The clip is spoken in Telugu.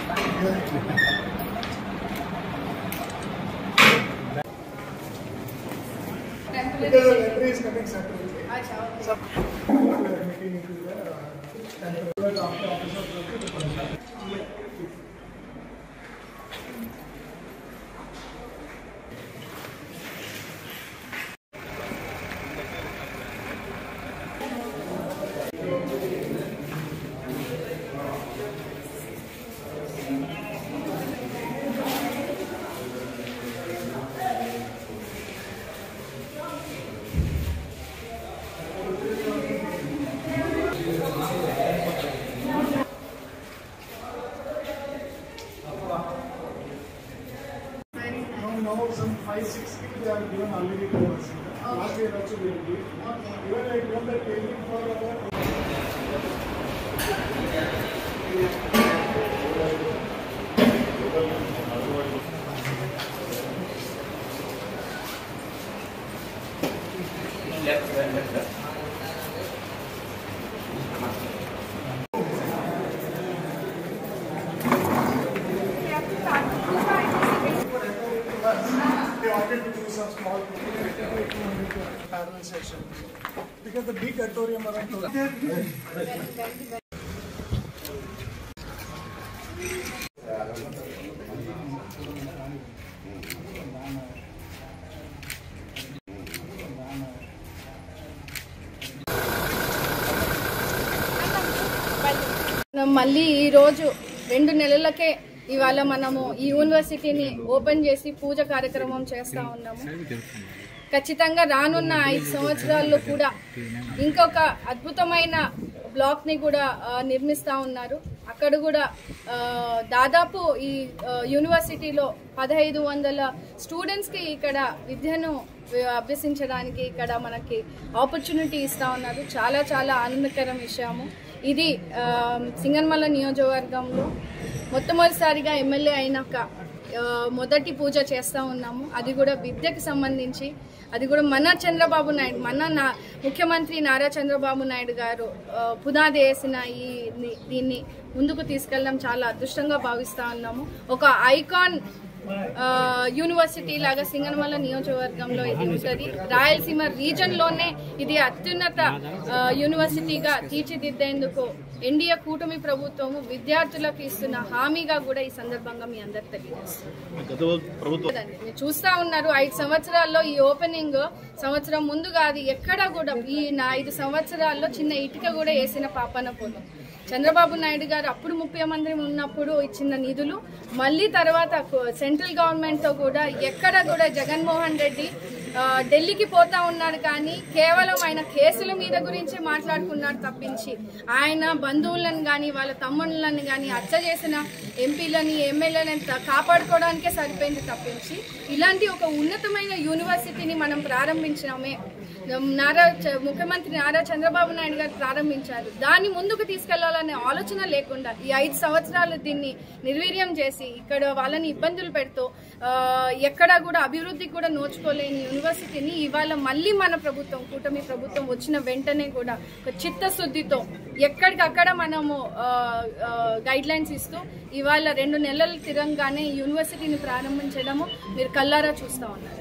Because the library is coming separately. So, we are meeting into the uh, temporary after office of the- the contract. Now, now some five, six things they are given already to us. Last year also we did. Even I given the training for our They wanted to do some small parallel session. Because the big auditorium around మనం మళ్ళీ ఈ రోజు రెండు నెలలకే ఇవాళ మనము ఈ యూనివర్సిటీని ఓపెన్ చేసి పూజ కార్యక్రమం చేస్తా ఉన్నాము ఖచ్చితంగా రానున్న ఐదు సంవత్సరాల్లో కూడా ఇంకొక అద్భుతమైన బ్లాక్ ని కూడా ఆ, నిర్మిస్తా ఉన్నారు అక్కడ కూడా ఆ, దాదాపు ఈ ఆ, యూనివర్సిటీలో పదహైదు వందల స్టూడెంట్స్ కి ఇక్కడ విద్యను అభ్యసించడానికి ఇక్కడ మనకి ఆపర్చునిటీ ఇస్తా ఉన్నారు చాలా చాలా ఆనందకరం విషయము ఇది ఆ, సింగన్మల నియోజకవర్గంలో మొట్టమొదటిసారిగా ఎమ్మెల్యే అయినాక ఆ, మొదటి పూజ చేస్తూ ఉన్నాము అది కూడా విద్యకి సంబంధించి అది కూడా మన చంద్రబాబు నాయుడు మన నా ముఖ్యమంత్రి నారా చంద్రబాబు నాయుడు గారు ఆ, పునాది వేసిన ఈ ని- దీన్ని ముందుకు తీసుకెళ్ళడం చాలా అదృష్టంగా భావిస్తా ఉన్నాము ఒక ఐకాన్ ఆ, యూనివర్సిటీ లాగా సింగనమల నియోజకవర్గంలో ఇది ఉంటుంది రాయలసీమ రీజన్ లోనే ఇది అత్యున్నత ఆ, యూనివర్సిటీగా తీర్చిదిద్దేందుకు ఎన్డీఏ కూటమి ప్రభుత్వము విద్యార్థులకు ఇస్తున్న హామీగా కూడా ఈ సందర్భంగా మీ అందరికి తెలియజేస్తుంది లేదండి. మీరు చూస్తా ఉన్నారు ఐదు సంవత్సరాల్లో ఈ ఓపెనింగ్ సంవత్సరం ముందు కాదు ఎక్కడ కూడా ఈ నా ఐదు సంవత్సరాల్లో చిన్న ఇటుక కూడా వేసిన పాపన పోదు చంద్రబాబు నాయుడు గారు అప్పుడు ముఖ్యమంత్రి ఉన్నప్పుడు ఇచ్చిన నిధులు మళ్ళీ తర్వాత కో- సెంట్రల్ గవర్నమెంట్ తో కూడా ఎక్కడ కూడా జగన్మోహన్ రెడ్డి ఆ, ఢిల్లీకి పోతా ఉన్నాడు కానీ కేవలం ఆయన కేసుల మీద గురించి మాట్లాడుకున్నాడు తప్పించి ఆయన బంధువులను కానీ వాళ్ళ తమ్ముళ్ళని కానీ హత్య చేసిన ఎంపీలని ఎమ్మెల్యేలని త- కాపాడుకోవడానికే సరిపోయింది తప్పించి ఇలాంటి ఒక ఉన్నతమైన యూనివర్సిటీని మనం ప్రారంభించినామే నారా చ- ముఖ్యమంత్రి నారా చంద్రబాబు నాయుడు గారు ప్రారంభించారు దాన్ని ముందుకు తీసుకెళ్లాలనే ఆలోచన లేకుండా ఈ ఐదు సంవత్సరాలు దీన్ని నిర్వీర్యం చేసి ఇక్కడ వాళ్ళని ఇబ్బందులు పెడుతూ ఆ, ఎక్కడా కూడా అభివృద్ధికి కూడా నోచుకోలేని యూనివర్సిటీని ఇవాళ మళ్ళీ మన ప్రభుత్వం కూటమి ప్రభుత్వం వచ్చిన వెంటనే కూడా ఒక చిత్తశుద్ధితో ఎక్కడికక్కడ మనము గైడ్ లైన్స్ ఇస్తూ ఇవాళ రెండు నెలలు తిరంగానే ఈ యూనివర్సిటీని ప్రారంభించడము మీరు కల్లారా చూస్తా ఉన్నారు